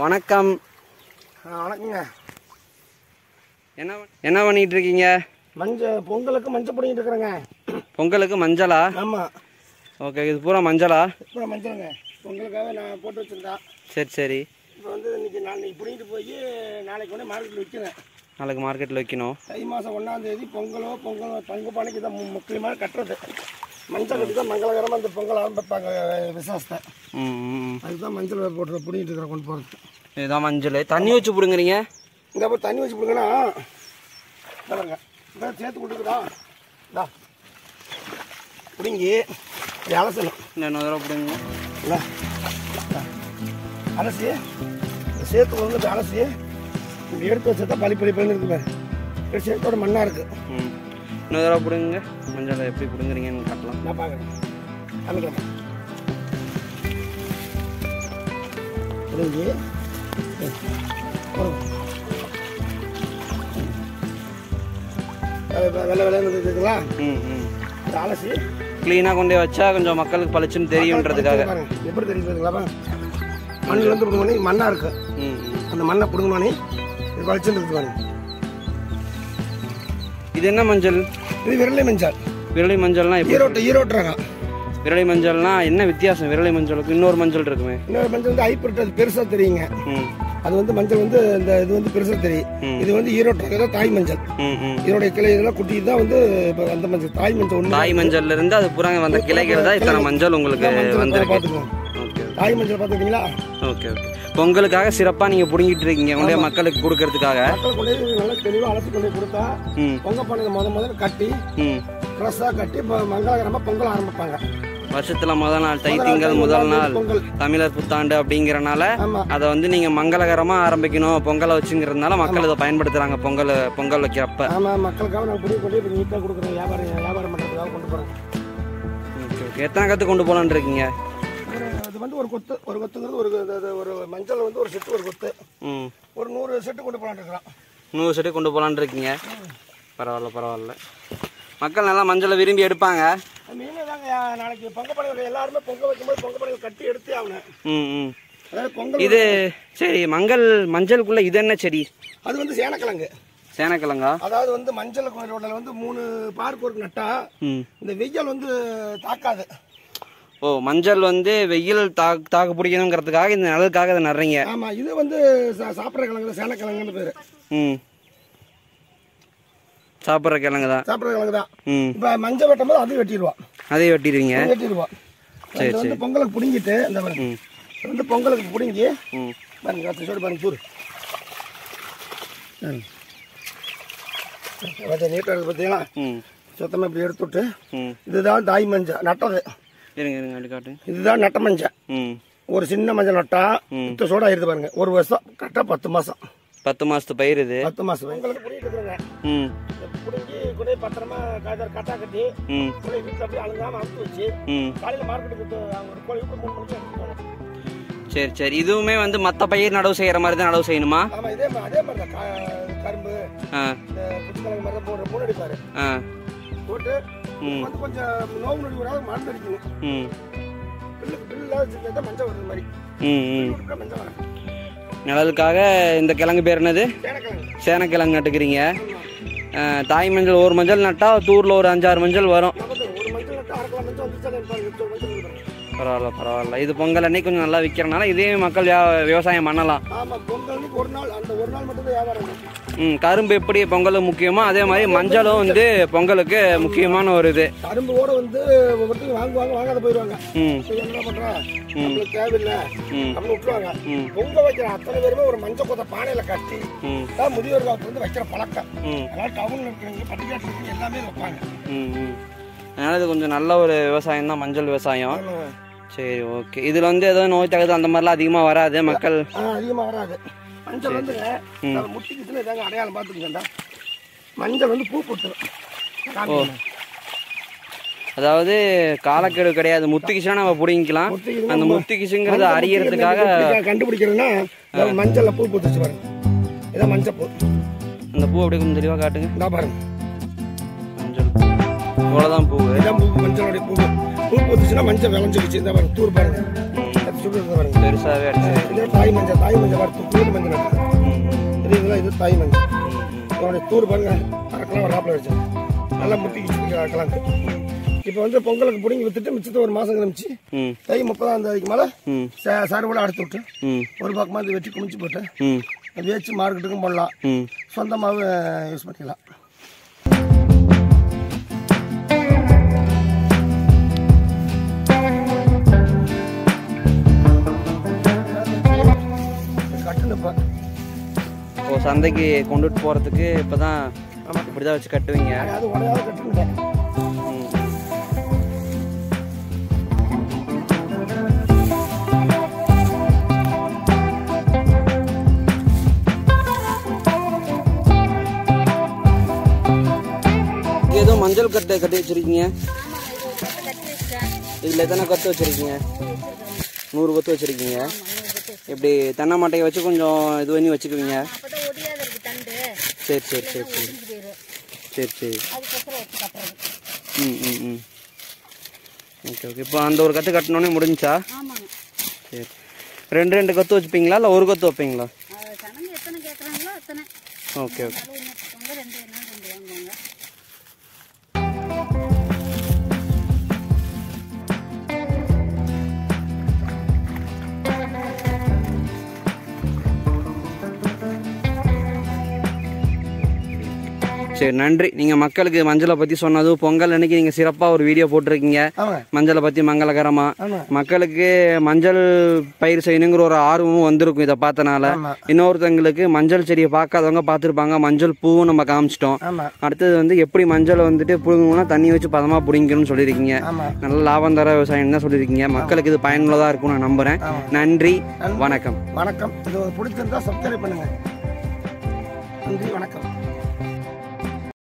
வணக்கம் ஆ, வணக்கங்க என்ன என்ன பண்ணிட்டு இருக்கீங்க மஞ்சள் பொங்கலுக்கு மஞ்சள் பிடிங்கிட்டு இருக்கிறேங்க பொங்கலுக்கு மஞ்சளா ஆமாம் ஓகே இது பூரா மஞ்சளா இப்போ மஞ்சளுங்க பொங்கலுக்காக நான் போட்டு வச்சிருந்தேன் சரி சரி இப்போ வந்து இன்னைக்கு நான் இன்னைக்கு பிடிங்கிட்டு போய் நாளைக்கு கொண்டு மார்க்கெட்டில் விற்கிறேன் நாளைக்கு மார்க்கெட்டில் வைக்கணும் தை மாதம் ஒன்றாந்தேதி பொங்கலோ பொங்கலோ பங்கு பானைக்கு தான் மு- முக்கியமாக கட்டுறது மஞ்சள் கட்டி தான் மங்களகரமாக இந்த பொங்கல் ஆரம்பிப்பாங்க விசேஷத்தை ம் ம், ம். அதுதான் மஞ்சள் போட்டு பிடிங்கிட்டு இருக்கிறேன் கொண்டு போகிறது இதுதான் மஞ்சள் தண்ணி வச்சு பிடுங்குறீங்க இங்கே போய் தண்ணி வச்சு பிடிங்கன்னா பாருங்க இந்த சேர்த்து கொடுக்குதா இந்தா பிடுங்கி இப்படி அலசணும் இன்னொரு தடவை பிடுங்க இல்லை அலசி இந்த சேத்து வந்து இப்படி அலசி இப்படி எடுத்து வச்சா தான் பளி பளி பளின்னு இருக்கு பாரு இந்த சேத்தோட மண்ணாக இருக்குது ம் இன்னொரு தடவை பிடுங்க மஞ்சளை எப்படி பிடுங்குறீங்கன்னு காட்டலாம் நான் பார்க்குறேன் காமிக்கிறேன் பிடுங்கி போடுங்க. வெள்ளை வெள்ளை வெள்ளை வெள்ளைன்னு இருக்குங்களா ம் ம் இதை அலசி க்ளீனாக கொண்டு போய் வச்சா கொஞ்சம் மக்களுக்கு பளிச்சுன்னு தெரியுன்றதுக்காக பாருங்க எப்படி தெரியுது பாருங்களா மண்ணிலேருந்து பிடுங்கணும் இது மண்ணாக இருக்குது ம் ம் அந்த மண்ணை பிடுங்கணும்னே இது வலிச்சுட்டு இருக்கு பாருங்க இது என்ன மஞ்சள் இது விரலை மஞ்சள் விரலை மஞ்சள்னா எப்படி ஈரோட்டு ஈரோட்டு ரகம் விரலை மஞ்சள்னா என்ன வித்தியாசம் விரலை மஞ்சளுக்கு இன்னொரு மஞ்சள் இருக்குமே இன்னொரு மஞ்சள் வந்து ஹைப்ரிட் அது பெருசாக தெரியுங்க ம் அது வந்து மஞ்சள் வந்து இந்த இது வந்து பெருசாக தெரியும் ம். இது வந்து ஈரோட்டு ரகம் தான் தாய் மஞ்சள் ம் ம் இதனுடைய கிளை இதெல்லாம் குட்டி தான் வந்து இப்போ அந்த மஞ்சள் தாய் மஞ்சள் ஒன்று தாய் மஞ்சள்ல இருந்து அது புறாங்க வந்த கிளைகள் தான் இத்தனை மஞ்சள் உங்களுக்கு வந்திருக்கு பார்த்துக்கோங்க ஓகே தாய் மஞ்சள் பார்த்துக்கிட்டீங்களா ஓகே ஓகே பொங்கலுக்காக சிறப்பா நீங்க புடுங்கிட்டு இருக்கீங்க உங்களுடைய மக்களுக்கு கொடுக்கறதுக்காக மக்கள் கொண்டு போய் நல்லா தெளிவாக அலசி கொண்டு போய் கொடுத்தா ம் பொங்க பானையை முத முதல்ல கட்டி ம் ஃப்ரெஷ்ஷாக கட்டி இப்போ மங்களகரமாக பொங்கல் ஆரம்பிப்பாங்க வருஷத்துல முதல் நாள் தை திங்கள் முதல் நாள் பொங்கல் தமிழர் புத்தாண்டு அப்படிங்கறனால ஆமாம் அதை வந்து நீங்க மங்களகரமா ஆரம்பிக்கணும் பொங்கலை வச்சுங்கிறதுனால மக்கள் இதை பயன்படுத்துறாங்க பொங்கல் பொங்கல் வைக்கிறப்ப ஆமாம் மக்களுக்காக நான் புடி கொண்டு போய் நீட்டாக கொடுக்குறேன் வியாபாரம் வியாபாரம் பண்ணுறதுக்காக கொண்டு போகிறேன் ஓகே ஓகே எத்தனை கத்து கொண்டு போலான்னு இருக்கீங்க ஒரு இது வந்து ஒரு கொத்து ஒரு கொத்துங்கிறது ஒரு இது- இது ஒரு மஞ்சள் வந்து ஒரு செட்டு ஒரு கொத்து ம் ஒரு நூறு செட்டு கொண்டு போலான்னு இருக்கிறோம் நூறு செடி கொண்டு போலான்னு இருக்கீங்க பரவாயில்ல பரவாயில்ல மக்கள் நல்லா மஞ்சளை விரும்பி எடுப்பாங்க மீன் தாங்க யா- நாளைக்கு பொங்க படைகள் எல்லாருமே பொங்க வைக்கும்போது பொங்க படைகள் கட்டி எடுத்தே ஆகணும் ம் ம் அதாவது பொங்கல் இது சரி மங்கள் மஞ்சளுக்குள்ள இது என்ன செடி அது வந்து சேனக்கிழங்கு சேனக்கிழங்கா அதாவது வந்து மஞ்சள் ரோட்டில் வந்து மூணு பார்க் ஒரு நட்டா ம் இந்த வெயில் வந்து தாக்காது ஓ மஞ்சள் வந்து வெயில் தாக்கு தாக்கு பிடிக்கணுங்கிறதுக்காக இந்த நிழலுக்காக இதை நடுறீங்க ஆமா இது வந்து சா- சாப்பிட்ற கிழங்கு சேனக்கிழங்குன்னு பேரு ம் சாப்பிட்ற கிழங்கு தான் சாப்பிட்ற கிழங்கு தான் ம் இப்போ மஞ்சள் வெட்டும் போது அது வெட்டிடுவோம் அதையும் வெட்டிடுவீங்க வெட்டிடுவோம் இது வந்து பொங்கலுக்கு பிடுங்கிட்டு இந்த பாருங்க. ம் இது வந்து பொங்கலுக்கு பிடுங்கி ம் பாருங்க பத்து சோடு பாருங்க தூர் கொஞ்சம் நீட்டாக இருக்குது பார்த்தீங்களா ம் சுத்தமாக இப்படி எடுத்து விட்டு ம் இதுதான் தாய் மஞ்சள் நட்டது இருங்க இருங்க அப்படி காட்டு இதுதான் நட்ட மஞ்சள் ம் ஒரு சின்ன மஞ்சள் நட்டா ம். இத்த சோடா ஆயிருது பாருங்க ஒரு வருஷம் கரெக்டாக பத்து மாதம் பத்து மாசத்து பயிர் இது பத்து மாதம் உங்களுக்கு புரியிட்டு இருக்கிறேங்க ம் பிடிங்கி கொண்டு போய் பத்திரமா காய்ச்சல் கட்டா கட்டி ம் கொண்டு போய் வீட்டில் அப்படியே அழுங்காமல் அறுத்து வச்சு ம் காலையில் மார்க்கெட்டுக்கு அவங்க ஒரு கோழி விட்டு மூணு மணிக்கு எடுத்துட்டு போகணும் சரி சரி இதுவுமே வந்து மற்ற பயிர் நடவு செய்யற மாதிரி தான் நடவு செய்யணுமா ஆமாம் இதே மாதிரி அதே மாதிரி தான் கா- கரும்பு ஆ இந்த குச்சிக்கிழங்கு மாதிரி தான் மூணு மூணு அடிப்பார் ஆ போட்டு ம் வந்து கொஞ்சம் நோவு நொடி விடாத மருந்து அடிக்கணும் ம் பில்லுக்கு பில்லு இல்லாத சிக்கன் தான் மஞ்சள் வருது மாதிரி ம் ம் விட்டா மஞ்சள் வரும் நிழலுக்காக இந்த கிழங்கு பேர் என்னது சேனக்கிழங்கு சேனக்கிழங்கு நட்டுக்கிறீங்க ஆ, தாய் மஞ்சள் ஒரு மஞ்சள் நட்டா தூரில் ஒரு அஞ்சாறு மஞ்சள் வரும் நமக்கு ஒரு மஞ்சள் நட்டு அரை கிலோ மஞ்சள் வந்துச்சு அதை எடுப்பாங்க எட்டு மஞ்சள் கொடுக்குறாங்க பரவாயில்ல பரவாயில்ல இது பொங்கல் அன்னைக்கு கொஞ்சம் நல்லா விற்கிறனால இதே மக்கள் வியா- விவசாயம் பண்ணலாம் ஆமாம் பொங்கல் அன்னைக்கு ஒரு நாள் அந்த ஒரு நாள் மட்டும் தான் வியாபாரம் இருக்கும். ம் கரும்பு எப்படி பொங்கலுக்கு முக்கியமோ அதே மாதிரி மஞ்சளும் வந்து பொங்கலுக்கு முக்கியமான ஒரு இது கரும்போட வந்து ஒவ்வொருத்தங்க வாங்குவாங்க வாங்காத போயிடுவாங்க ம் இப்போ என்ன பண்றா நம்மளுக்கு தேவையில்லை ம் அப்படின்னு விட்டுருவாங்க ம் பொங்க வைக்கிற அத்தனை பேருமே ஒரு மஞ்சள் கொத்த பானையில கட்டி ம் தான் முதியோர் காப்பு வந்து வைக்கிற பழக்கம் ம் அதனால டவுன்ல இருக்கிறவங்க பட்டிக்காட்டில் இருக்கிறவங்க எல்லாமே இதை வைப்பாங்க ம் ம் அதனால இது கொஞ்சம் நல்ல ஒரு விவசாயம் தான் மஞ்சள் விவசாயம் ஆமாங்க. சரி ஓகே இதில் வந்து ஏதோ நோய் தகுதி அந்த மாதிரிலாம் அதிகமாக வராது மக்கள் ஆ அதிகமாக வராது மஞ்சள் வந்துங்க நம்ம முட்டிக்கிட்டுல இதாங்க அடையாளம் பார்த்துக்கோங்க மஞ்சள் வந்து பூ போட்டுரும் அதாவது காலக்கெடு கிடையாது முத்துக்கிச்சுனா நம்ம பிடிங்கிக்கலாம் முத்திக்கிதுன்னா அந்த முத்துக்கிச்சுங்கிறத அறியறதுக்காக கண்டுபிடிக்கிறதுன்னா நம்ம மஞ்சள்ல பூ பூத்துச்சு பாருங்க இதான் மஞ்சள் பூ அந்த பூ அப்படியே கொஞ்சம் தெளிவாக காட்டுங்க இந்தா பாருங்க மஞ்சள் பூ இவ்வளோதான் பூ இதான் பூ மஞ்சளுடைய பூ பூ பூத்துச்சுன்னா மஞ்சள் விளைஞ்சிருச்சு இந்த பாருங்க தூர் பாருங்க சுடு இருக்கு பாருங்க பெருசாகவே அடிச்சு இது தாய் மஞ்சள் தாய் மஞ்சள் பார்த்து தூர் மஞ்சள் நட்டு ம், ம், தெரியுங்களா இது தாய் மஞ்சள் ம், ம். இதோட தூர் பாருங்க அரைக்கலாம் ஒரு ஆப்பிள் வச்சேன் நல்லா முட்டிக்கு அரைக்கலாம் இப்போ வந்து பொங்கலுக்கு பிடிங்கி வித்துட்டு மிச்சத்தை ஒரு மாதம் கிளம்பிச்சு ம் தை முப்பதாம் தேதிக்கு மேலே ம் சருவில் அறுத்து விட்டு ம் ஒரு பக்கமாக இது வெட்டி குமிச்சு போட்டு ம் வேச்சு மார்க்கெட்டுக்கும் போடலாம் ம் சொந்தமாகவும் யூஸ் பண்ணிக்கலாம் கட்டுனுப்பா ஓ சந்தைக்கு கொண்டுட்டு போகிறதுக்கு இப்போ தான் இப்படி தான் வச்சு கட்டுவீங்க அது உடையாத கட்டுனுட்டேன் ம் இங்க ஏதோ மஞ்சள் கட்டை கட்டி வச்சிருக்கீங்க இதில் எத்தனை கட்டு வச்சிருக்கீங்க நூறு கொத்து வச்சிருக்கீங்க இப்படி தென்னை மட்டையை வச்சு கொஞ்சம் இது பண்ணி வச்சுக்குவீங்க அப்பதான் ஒடியாத இருக்கு தண்டு சரி சரி சரி சரி ஒடிஞ்சு போயிடும் சரி சரி அதுக்கப்புறம் வச்சு கட்டுறது ம் ம் ம் ஓகே ஓகே இப்போ அந்த ஒரு கட்டு கட்டினோடனே முடிஞ்சா ஆமாங்க சரி ரெண்டு ரெண்டு கத்து வச்சுப்பீங்களா இல்லை ஒரு கத்து வைப்பீங்களா அது ஜனங்க எத்தனை கேட்குறாங்களோ அத்தனை ஓகே ஓகே அது இன்னொருத்தவங்க ரெண்டு வேணாலும் ரெண்டு வாங்குவாங்க சரி நன்றி நீங்கள் மக்களுக்கு மஞ்சளை பற்றி சொன்னது பொங்கல் அன்னைக்கு நீங்கள் சிறப்பாக ஒரு வீடியோ போட்டிருக்கீங்க ஆமாங்க மஞ்சளை பற்றி மங்களகரமாக ஆமா மக்களுக்கு மஞ்சள் பயிர் செய்யணுங்கிற ஒரு ஆர்வமும் வந்திருக்கும் இதை பார்த்தனால ஆமா இன்னொருத்தங்களுக்கு மஞ்சள் செடியை பார்க்காதவங்க பார்த்துருப்பாங்க மஞ்சள் பூவும் நம்ம காமிச்சிட்டோம் ஆமா அடுத்தது வந்து எப்படி மஞ்சள் வந்துட்டு புழுங்கணும்னா தண்ணி வச்சு பதமாக பிடிங்கணும்னு சொல்லியிருக்கீங்க ஆமா நல்ல லாபம் தர விவசாயம் தான் சொல்லியிருக்கீங்க மக்களுக்கு இது பயனுள்ளதாக இருக்கும் நான் நம்புகிறேன் ஆமா. நன்றி வணக்கம் வணக்கம் இது பிடிச்சிருந்தா சப்ஸ்கிரைப் பண்ணுங்க நன்றி வணக்கம்